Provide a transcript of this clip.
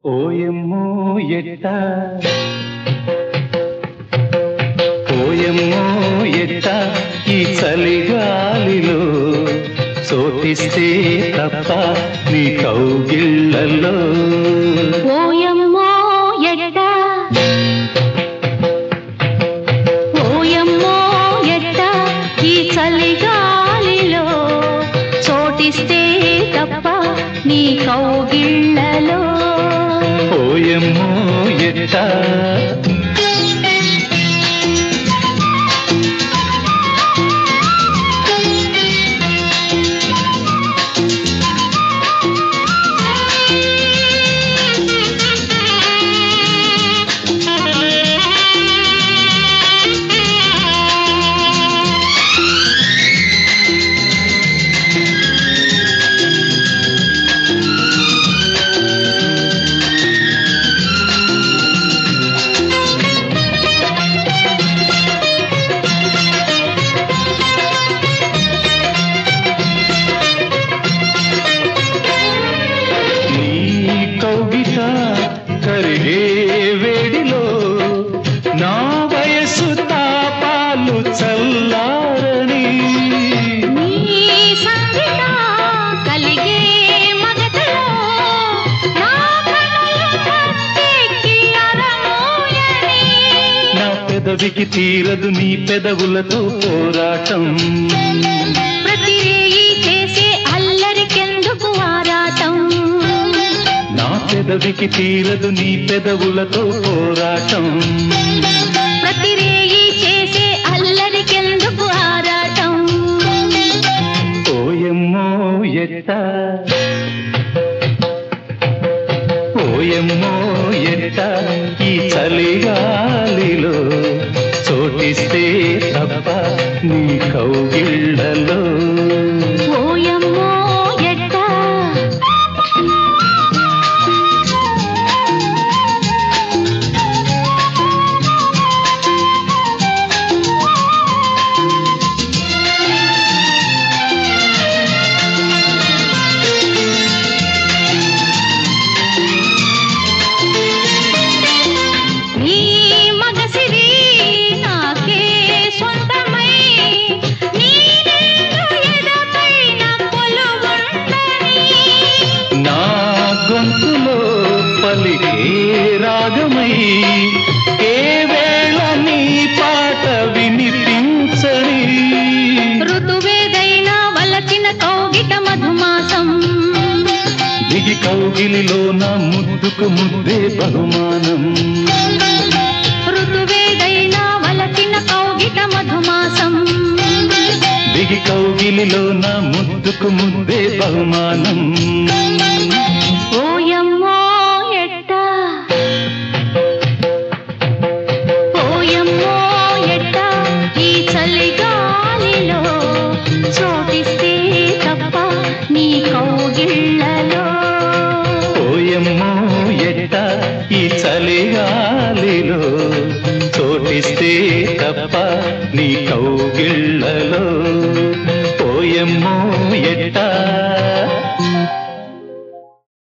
ఓయమ్మో ఎట్ట ఓయమ్మో ఎట్ట ఈ చలిగాలిలో చోటిస్తే తప్ప నీ కౌగిళ్ళలో ఓయమ్మో ఎట్ట ఓయమ్మో ఎట్ట ఈ చలిగాలిలో చోటిస్తే తప్ప నీ కౌగిళ్ళలో ఓయమ్మో ఎట్ట నీ కౌగిట కరిగే వేడిలో నా వయసు తాపాలు చల్లారని నీ సంగిట కలిగే మగతలో నా కనులు కత్తెక్కి అరమోయని నా పెదవికి తీరదు నీ పెదవులతో పోరాటం ప్రతి రేయి చేసే అల్లరికెందుకు ఆరాటం నా పెదవికి తీరదు నీ పెదవులతో పోరాటం ప్రతి రేయి చేసే అల్లరికెందుకు ఆరాటం ఓయమ్మో ఎట్ట ఓయమ్మో ఎట్ట ఈ చలిగాలిలో చోటిస్తే తప్ప నీ కౌగిళ్ళలో ఓయమ్మో ఎట్ట నీ మగసిరి నాకే సొంతమై నీ నిండు ఎదపైన కొలువుండని నా గొంతులో పలికే రాగమై ఏ వేళ నీ పాట వినిపించని ఋతువేదైనా వలచిన కౌగిట మధుమాసం దిగి కౌగిలిలో నా ముద్దుకు ముద్దే బహుమానం ఋతువేదైనా వలచిన కౌగిట మధుమాసం దిగి కౌగిలిలో నా ముద్దుకు ముద్దే బహుమానం ఓయమ్మో ఎట్ట ఓయమ్మో ఎట్ట ఈ చలిగాలిలో చోటిస్తే తప్ప నీ కౌగిళ్ళలో ఓయమ్మో ఎట్ట ఈ చలిగాలిలో చోటిస్తే తప్ప నీ కౌగిళ్ళలో ఓయమ్మో